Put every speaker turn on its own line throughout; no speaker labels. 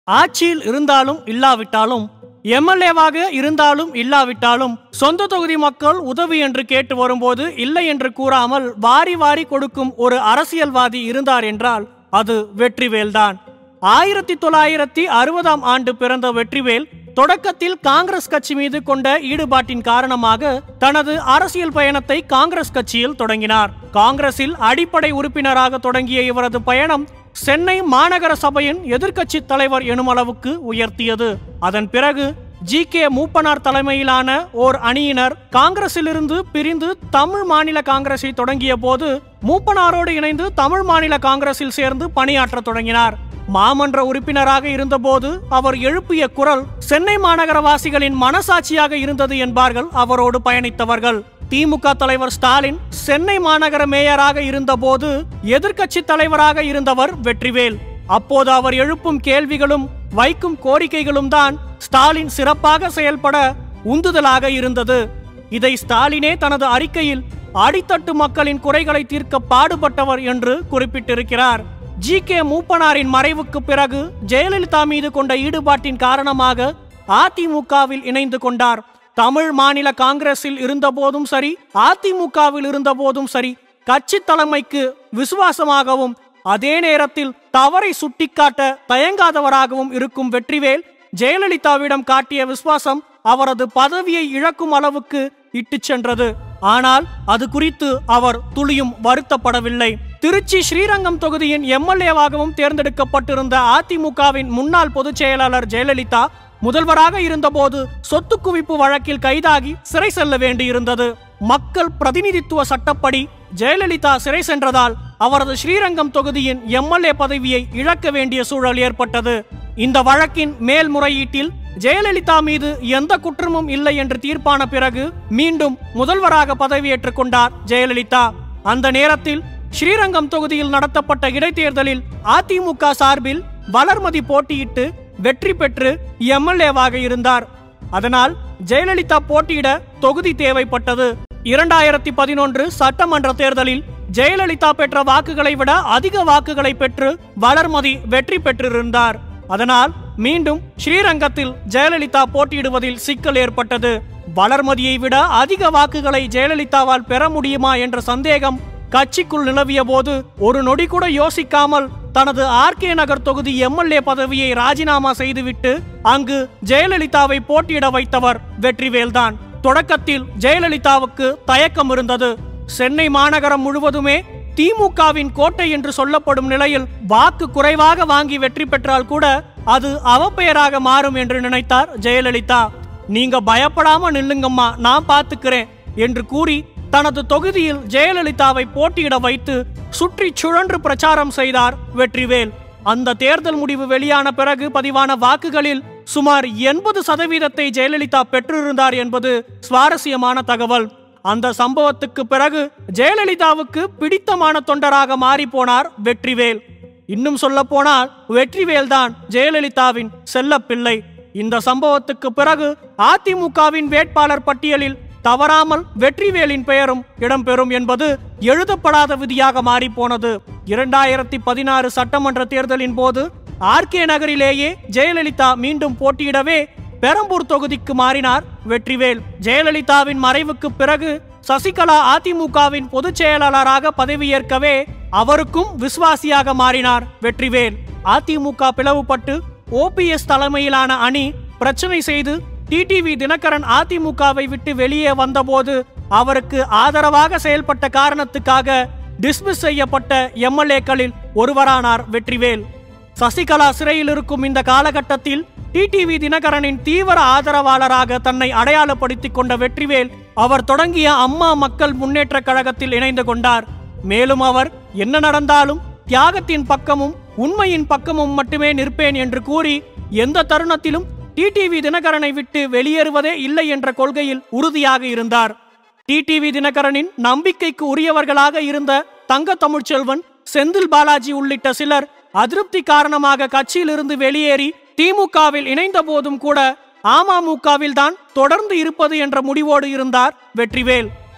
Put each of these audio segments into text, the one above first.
ஆட்சியில் இருந்தாலும் இல்லாவிட்டாலும் எம்எல்ஏவாக இருந்தாலும் இல்லாவிட்டாலும் சொந்த தொகுதி மக்கள் உதவி என்று கேட்டு வரும்போது இல்லை என்று கூறாமல் வாரி வாரி கொடுக்கும் ஒரு அரசியல்வாதி இருந்தார் என்றால் அது வெற்றிவேல்தான் ஆயிரத்தி தொள்ளாயிரத்தி அறுபதாம் ஆண்டு பிறந்த வெற்றிவேல் தொடக்கத்தில் காங்கிரஸ் கட்சி மீது கொண்ட ஈடுபாட்டின் காரணமாக தனது அரசியல் பயணத்தை காங்கிரஸ் கட்சியில் தொடங்கினார் காங்கிரஸில் அடிப்படை உறுப்பினராக தொடங்கிய இவரது பயணம் சென்னை மாநகர சபையின் எதிர்க்கட்சி தலைவர் எனும் அளவுக்கு உயர்த்தியது அதன் பிறகு ஜி கே மூப்பனார் தலைமையிலான ஓர் அணியினர் காங்கிரசிலிருந்து பிரிந்து தமிழ் மாநில காங்கிரஸை தொடங்கிய போது மூப்பனாரோடு இணைந்து தமிழ் மாநில காங்கிரஸில் சேர்ந்து பணியாற்ற தொடங்கினார் மாமன்ற உறுப்பினராக இருந்தபோது அவர் எழுப்பிய குரல் சென்னை மாநகரவாசிகளின் மனசாட்சியாக இருந்தது என்பார்கள் அவரோடு பயணித்தவர்கள் திமுக தலைவர் ஸ்டாலின் சென்னை மாநகர மேயராக இருந்தபோது எதிர்க்கட்சி தலைவராக இருந்தவர் வெற்றிவேல் அப்போது அவர் எழுப்பும் கேள்விகளும் வைக்கும் கோரிக்கைகளும் தான் ஸ்டாலின் சிறப்பாக செயல்பட உந்துதலாக இருந்தது இதை ஸ்டாலினே தனது அறிக்கையில் அடித்தட்டு மக்களின் குறைகளை தீர்க்க பாடுபட்டவர் என்று குறிப்பிட்டிருக்கிறார் ஜி கே மூப்பனாரின் மறைவுக்கு பிறகு ஜெயலலிதா மீது கொண்ட ஈடுபாட்டின் காரணமாக அதிமுகவில் இணைந்து கொண்டார் தமிழ் மாநில காங்கிரஸில் இருந்தபோதும் சரி அதிமுகவில் இருந்தபோதும் சரி கட்சி தலைமைக்கு விசுவாசமாகவும் அதே நேரத்தில் தவறை சுட்டிக்காட்ட தயங்காதவராகவும் இருக்கும் வெற்றிவேல் ஜெயலலிதாவிடம் காட்டிய விசுவாசம் அவரது பதவியை இழக்கும் அளவுக்கு இட்டுச் சென்றது ஆனால் அது குறித்து அவர் துளியும் வருத்தப்படவில்லை திருச்சி ஸ்ரீரங்கம் தொகுதியின் எம்எல்ஏவாகவும் தேர்ந்தெடுக்கப்பட்டிருந்த அதிமுகவின் முன்னாள் பொதுச் செயலாளர் ஜெயலலிதா முதல்வராக இருந்தபோது சொத்து குவிப்பு வழக்கில் கைதாகி சிறை செல்ல வேண்டியிருந்தது மக்கள் பிரதிநிதித்துவ சட்டப்படி ஜெயலலிதா சிறை சென்றதால் அவரது ஸ்ரீரங்கம் தொகுதியின் எம்எல்ஏ பதவியை இழக்க வேண்டிய சூழல் ஏற்பட்டது இந்த வழக்கின் மேல்முறையீட்டில் ஜெயலலிதா மீது எந்த குற்றமும் இல்லை என்று தீர்ப்பான பிறகு மீண்டும் முதல்வராக பதவியேற்றுக் கொண்டார் ஜெயலலிதா அந்த நேரத்தில் ஸ்ரீரங்கம் தொகுதியில் நடத்தப்பட்ட இடைத்தேர்தலில் அதிமுக சார்பில் வளர்மதி போட்டியிட்டு வெற்றி பெற்று எம்எல்ஏவாக இருந்தார் அதனால் ஜெயலலிதா போட்டியிட தொகுதி தேவைப்பட்டது இரண்டாயிரத்தி பதினொன்று சட்டமன்ற தேர்தலில் ஜெயலலிதா பெற்ற வாக்குகளை விட அதிக வாக்குகளை பெற்று வளர்மதி வெற்றி பெற்றிருந்தார் அதனால் மீண்டும் ஸ்ரீரங்கத்தில் ஜெயலலிதா போட்டியிடுவதில் சிக்கல் ஏற்பட்டது வளர்மதியை விட அதிக வாக்குகளை ஜெயலலிதாவால் பெற முடியுமா என்ற சந்தேகம் கட்சிக்குள் நிலவிய போது ஒரு நொடி கூட யோசிக்காமல் தனது ஆர்கே நகர் தொகுதி எம்எல்ஏ பதவியை ராஜினாமா செய்துவிட்டு அங்கு ஜெயலலிதாவை போட்டியிட வைத்தவர் வெற்றிவேல்தான் தொடக்கத்தில் ஜெயலலிதாவுக்கு தயக்கம் இருந்தது சென்னை மாநகரம் முழுவதுமே திமுகவின் கோட்டை என்று சொல்லப்படும் நிலையில் வாக்கு குறைவாக வாங்கி வெற்றி பெற்றால் கூட அது அவப்பெயராக மாறும் என்று நினைத்தார் ஜெயலலிதா நீங்க பயப்படாம நில்லுங்கம்மா நான் பாத்துக்கிறேன் என்று கூறி தனது தொகுதியில் ஜெயலலிதாவை போட்டியிட வைத்து சுற்றி சுழன்று பிரச்சாரம் செய்தார் வெற்றிவேல் அந்த தேர்தல் முடிவு வெளியான பிறகு பதிவான வாக்குகளில் சுமார் எண்பது சதவீதத்தை ஜெயலலிதா பெற்றிருந்தார் என்பது சுவாரஸ்யமான தகவல் அந்த சம்பவத்துக்கு பிறகு ஜெயலலிதாவுக்கு பிடித்தமான தொண்டராக மாறி போனார் வெற்றிவேல் இன்னும் சொல்ல போனால் வெற்றிவேல் தான் ஜெயலலிதாவின் செல்லப்பிள்ளை இந்த சம்பவத்துக்கு பிறகு அதிமுகவின் வேட்பாளர் பட்டியலில் தவறாமல் வெற்றிவேலின் பெயரும் இடம்பெறும் என்பது எழுதப்படாத விதியாக மாறி போனது இரண்டாயிரத்தி பதினாறு சட்டமன்ற தேர்தலின் போது ஆர்கே நகரிலேயே ஜெயலலிதா மீண்டும் போட்டியிடவே பெரம்பூர் தொகுதிக்கு மாறினார் வெற்றிவேல் ஜெயலலிதாவின் மறைவுக்கு பிறகு சசிகலா அதிமுகவின் பொதுச் செயலாளராக பதவியேற்கவே அவருக்கும் விசுவாசியாக மாறினார் வெற்றிவேல் அதிமுக பிளவுபட்டு ஓபிஎஸ் தலைமையிலான அணி பிரச்சனை செய்து டிடிவி தினகரன் அதிமுகவை விட்டு வெளியே வந்தபோது அவருக்கு ஆதரவாக செயல்பட்ட காரணத்துக்காக டிஸ்மிஸ் செய்யப்பட்ட எம்எல்ஏக்களில் ஒருவரானார் வெற்றிவேல் சசிகலா சிறையில் இருக்கும் இந்த காலகட்டத்தில் டிடிவி தினகரனின் தீவிர ஆதரவாளராக தன்னை அடையாளப்படுத்திக் கொண்ட வெற்றிவேல் அவர் தொடங்கிய அம்மா மக்கள் முன்னேற்றக் கழகத்தில் இணைந்து கொண்டார் மேலும் அவர் என்ன நடந்தாலும் தியாகத்தின் பக்கமும் உண்மையின் பக்கமும் மட்டுமே நிற்பேன் என்று கூறி எந்த தருணத்திலும் டிடிவி தினகரனை விட்டு வெளியேறுவதே இல்லை என்ற கொள்கையில் உறுதியாக இருந்தார் டிடிவி தினகரனின் நம்பிக்கைக்கு உரியவர்களாக இருந்த தங்க தமிழ்ச்செல்வன் செந்தில் பாலாஜி உள்ளிட்ட சிலர் அதிருப்தி காரணமாக கட்சியிலிருந்து வெளியேறி திமுகவில் இணைந்த போதும் கூட அமமுகவில் தான் தொடர்ந்து இருப்பது என்ற முடிவோடு இருந்தார் வெற்றிவேல்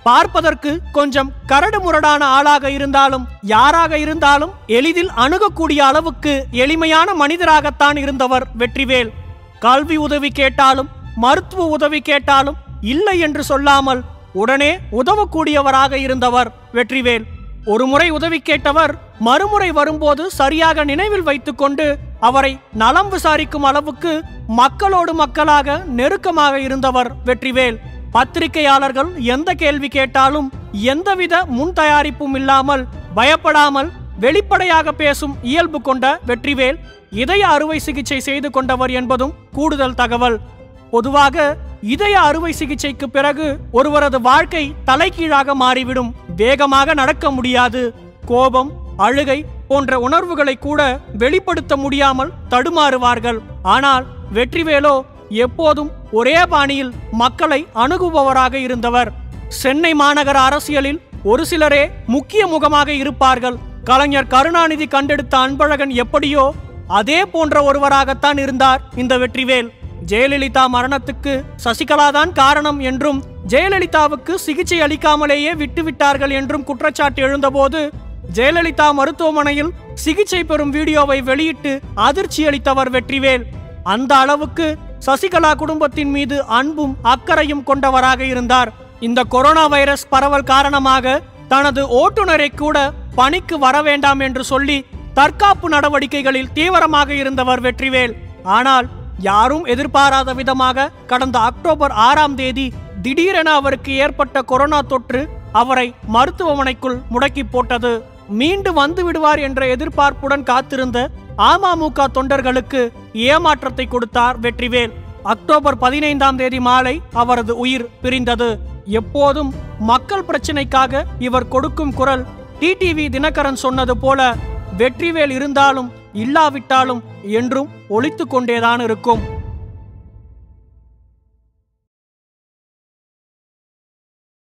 பார்ப்பதற்கு கொஞ்சம் கரடு முரடான ஆளாக இருந்தாலும் யாராக இருந்தாலும் எளிதில் அணுகக்கூடிய அளவுக்கு எளிமையான மனிதராகத்தான் இருந்தவர் வெற்றிவேல் கல்வி உதவி கேட்டாலும் மருத்துவ உதவி கேட்டாலும் இல்லை என்று சொல்லாமல் உடனே உதவக்கூடியவராக இருந்தவர் வெற்றிவேல் ஒருமுறை உதவி கேட்டவர் மறுமுறை வரும்போது சரியாக நினைவில் வைத்துக்கொண்டு அவரை நலம் விசாரிக்கும் அளவுக்கு மக்களோடு மக்களாக நெருக்கமாக இருந்தவர் வெற்றிவேல் பத்திரிகையாளர்கள் எந்த கேள்வி கேட்டாலும் எந்தவித முன் தயாரிப்பும் இல்லாமல் பயப்படாமல் வெளிப்படையாக பேசும் இயல்பு கொண்ட வெற்றிவேல் இதய அறுவை சிகிச்சை செய்து கொண்டவர் என்பதும் கூடுதல் தகவல் பொதுவாக இதய அறுவை சிகிச்சைக்கு பிறகு ஒருவரது வாழ்க்கை தலைகீழாக மாறிவிடும் வேகமாக நடக்க முடியாது கோபம் அழுகை போன்ற உணர்வுகளை கூட வெளிப்படுத்த முடியாமல் தடுமாறுவார்கள் ஆனால் வெற்றிவேலோ எப்போதும் ஒரே பாணியில் மக்களை அணுகுபவராக இருந்தவர் சென்னை மாநகர அரசியலில் ஒரு சிலரே முக்கிய முகமாக இருப்பார்கள் கலைஞர் கருணாநிதி கண்டெடுத்த அன்பழகன் எப்படியோ அதே போன்ற ஒருவராகத்தான் இருந்தார் இந்த வெற்றிவேல் ஜெயலலிதா மரணத்துக்கு சசிகலாதான் காரணம் என்றும் ஜெயலலிதாவுக்கு சிகிச்சை அளிக்காமலேயே விட்டுவிட்டார்கள் என்றும் குற்றச்சாட்டு எழுந்தபோது ஜெயலலிதா மருத்துவமனையில் சிகிச்சை பெறும் வீடியோவை வெளியிட்டு அதிர்ச்சி அளித்தவர் வெற்றிவேல் அந்த அளவுக்கு சசிகலா குடும்பத்தின் மீது அன்பும் அக்கறையும் கொண்டவராக இருந்தார் இந்த கொரோனா வைரஸ் பரவல் காரணமாக தனது ஓட்டுநரை கூட பணிக்கு வர வேண்டாம் என்று சொல்லி தற்காப்பு நடவடிக்கைகளில் தீவிரமாக இருந்தவர் வெற்றிவேல் ஆனால் யாரும் எதிர்பாராத விதமாக கடந்த அக்டோபர் ஆறாம் தேதி திடீரென அவருக்கு ஏற்பட்ட கொரோனா தொற்று அவரை மருத்துவமனைக்குள் முடக்கி போட்டது மீண்டு வந்து விடுவார் என்ற எதிர்பார்ப்புடன் காத்திருந்த அமமுக தொண்டர்களுக்கு ஏமாற்றத்தை கொடுத்தார் வெற்றிவேல் அக்டோபர் பதினைந்தாம் தேதி மாலை அவரது உயிர் பிரிந்தது எப்போதும் மக்கள் பிரச்சினைக்காக இவர் கொடுக்கும் குரல் டிடிவி தினகரன் சொன்னது போல வெற்றிவேல் இருந்தாலும் இல்லாவிட்டாலும் என்றும் ஒலித்துக் கொண்டேதான் இருக்கும்